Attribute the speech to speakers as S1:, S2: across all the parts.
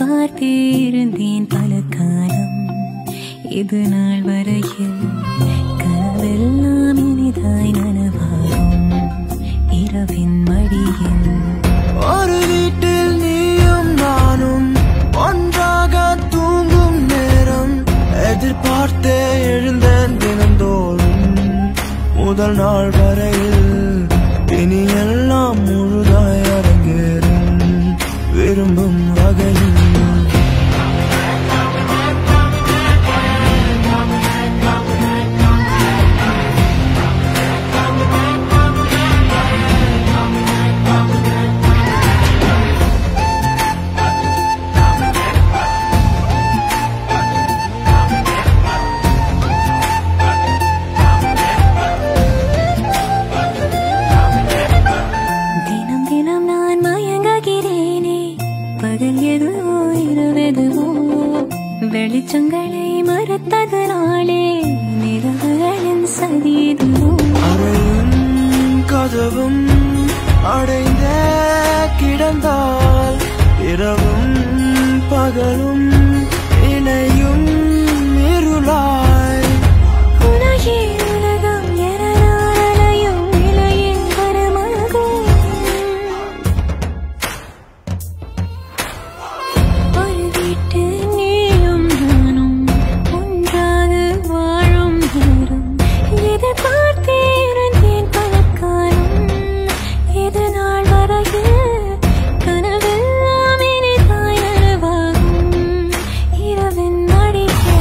S1: எதிர்பார்த்தே இருந்தேன் பல காலம் இது நாள் வரையில் கனவெல்லாம் இனிதாய் நனவாகும் இரவின் மடியில்
S2: ஒரு வீட்டில் நீயும் நானும் ஒன்றாக தூங்கும் நேரம் எதிர்பார்த்தே எழுந்தேன் தினந்தோறும் முதல் நாள் வரையில் இனி எல்லாம் முழுதாய் அரங்கேறும் விரும்பும் வகையில்
S1: தினம் தினம் நான் மயங்குகிறேனே பகல் எதுவோ இரவெதுவோ வெளிச்சங்களை மறுத்ததனாலே நிலவுகளின் சதி எதுவோ
S2: அறையும் கதவும் அடைந்தே கிடந்தால் இரவும் பகலும் இணையும் இருளாய்
S1: உலகே உலகம் என நான் அலையும் நிலையின் வரமாகும் ஒரு வீட்டு நீயும் நானும் ஒன்றாக வாழும் நேரம் எதிர்பார்த்தே இருந்தேன் பல காலம் இது நாள் வரையில் கனவெல்லாம் இனிதாய் நனவாகும் இரவின் மடியில்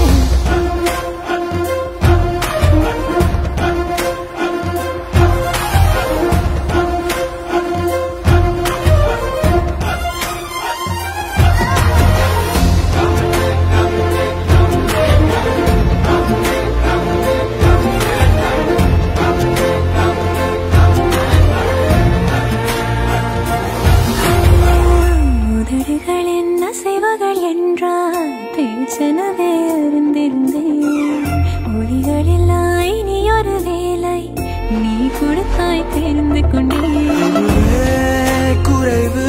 S1: உதடுகளின் அசைவுகள் என்றால் பேச்சனவே அறிந்திருந்தேன் ஒளிகளில்லா இனி ஒரு வேலை நீ கொடுத்தாய் தெரிந்து கொண்டேன்
S2: ஒரே குறைவு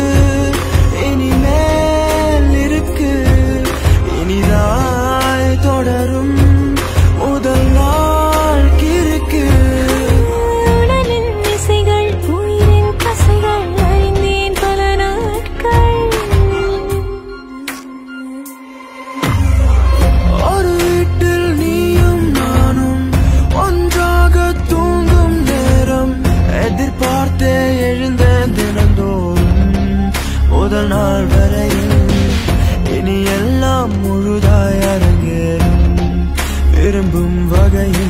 S2: இனிமேல் இருக்கு இனிதாய் தொடரும் முதல் நாள் கிறுக்கு
S1: உடலின் இசைகள் உயிரின் கசைகள் அறிந்தேன் பல நாட்கள்
S2: ஒரு வீட்டில் நீயும் நானும் ஒன்றாக தூங்கும் நேரம் எதிர்பார்த்தே எழுந்தேன் தினந்தோறும் முதல் நாள் வரையில் இனி எல்லாம் முழுதாய் அரங்கேறும் விரும்பும் வகையில்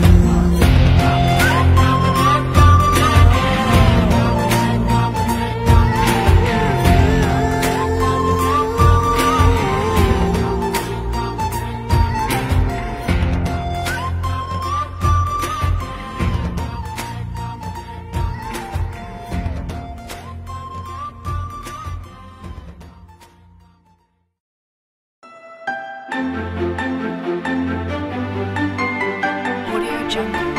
S3: Audio Jungle.